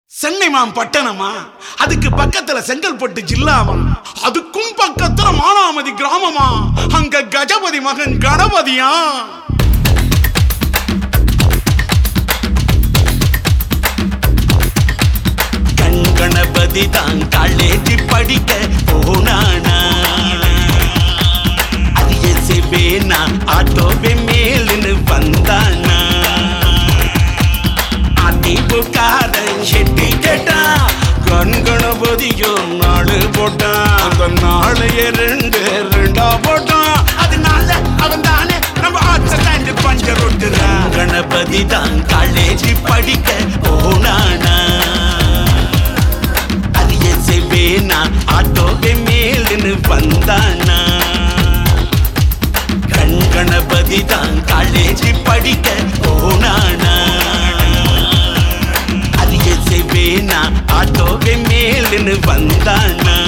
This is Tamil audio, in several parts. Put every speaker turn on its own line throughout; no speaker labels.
சென்னை மாம் பட்டணமா அதுக்கு பக்கத்துல செங்கல்பட்டு ஜில்லாவா அதுக்கும் பக்கத்துல மானாமதி கிராமமா அங்க கஜபதி மகன் கணபதியா
கண் கணபதி தான் காலேஜ் படிக்க போனானா அது எசவேனா ஆட்டோவே மேலுன்னு வந்தானா அதிமுகாரன் செட்டி கேட்டான் கண் கணபதியோ நாடு போட்டான்
அந்த நாளைய ரெண்டு ரெண்டா போட்டான் அதனால அவன் தானே நம்ம ஆட்ச தாண்டி பஞ்சர் ஒட்டுறான்
கணபதி தான் காலேஜ் படிக்க போனானா அது எசவேனா ஆட்டோவே மேலுன்னு வந்தானா கண் கணபதி தான் காலேஜ் படிக்க போனானா அது எசவேனா ஆட்டோவே மேலுன்னு வந்தானா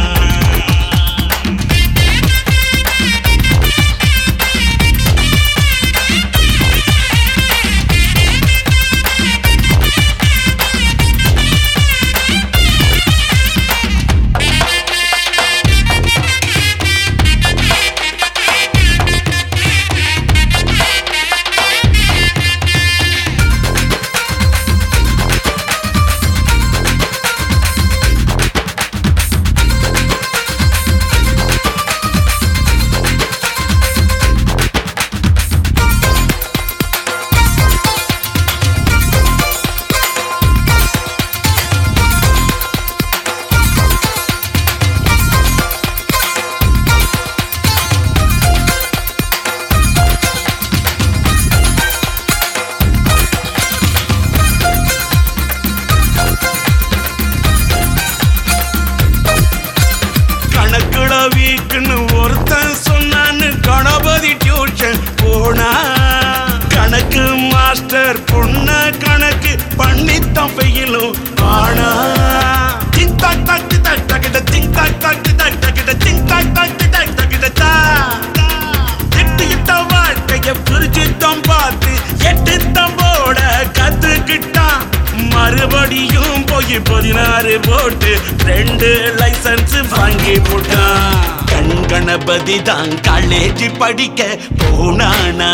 கணக்குல வீக்குன்னு ஒருத்தன் சொன்னான்னு கணபதி டியூஷன் போனா கணக்கு மாஸ்டர் பொண்ண கணக்கு பண்ணித்தான் பெயிலும் ஆனா டிங் டாக் டாக் டி டாக் டாக்கிட்ட டிங் டாக் டாக் டி டாக் டாக்கிட்ட டிங் டாக் டாக் டி டாக் டாக்கிட்ட தா எட்டு இட்ட வாழ்க்கைய பிரிச்சுத்தான் பார்த்து எட்டு தம்போட கத்துக்கிட்டான் மறுபடியும் போய் பதினாறு போட்டு ரெண்டு லைசன்ஸ் வாங்கி போட்டான்
கண் கணபதி தான் காலேஜ் படிக்க போனானா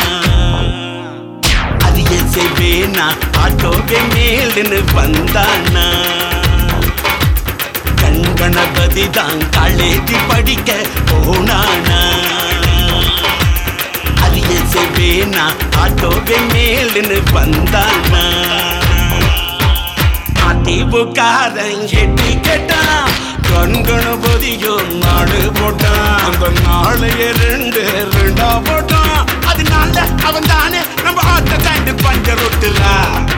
அது எசவேனா ஆட்டோவே மேலுன்னு வந்தானா கண் கணபதி தான் காலேஜ் படிக்க போனானா அது எசவேனா ஆட்டோவே மேலுன்னு வந்தானா அதிமுகாரன் எட்டி கேட்டான்
கண் கணபதியோ நாடு போட்டான் அந்த நாளைய ரெண்டு ரெண்டா போட்டான் அதனால அவன் தானே நம்ம ஆட்ட தாண்டி பஞ்சர் ஒட்டுறான்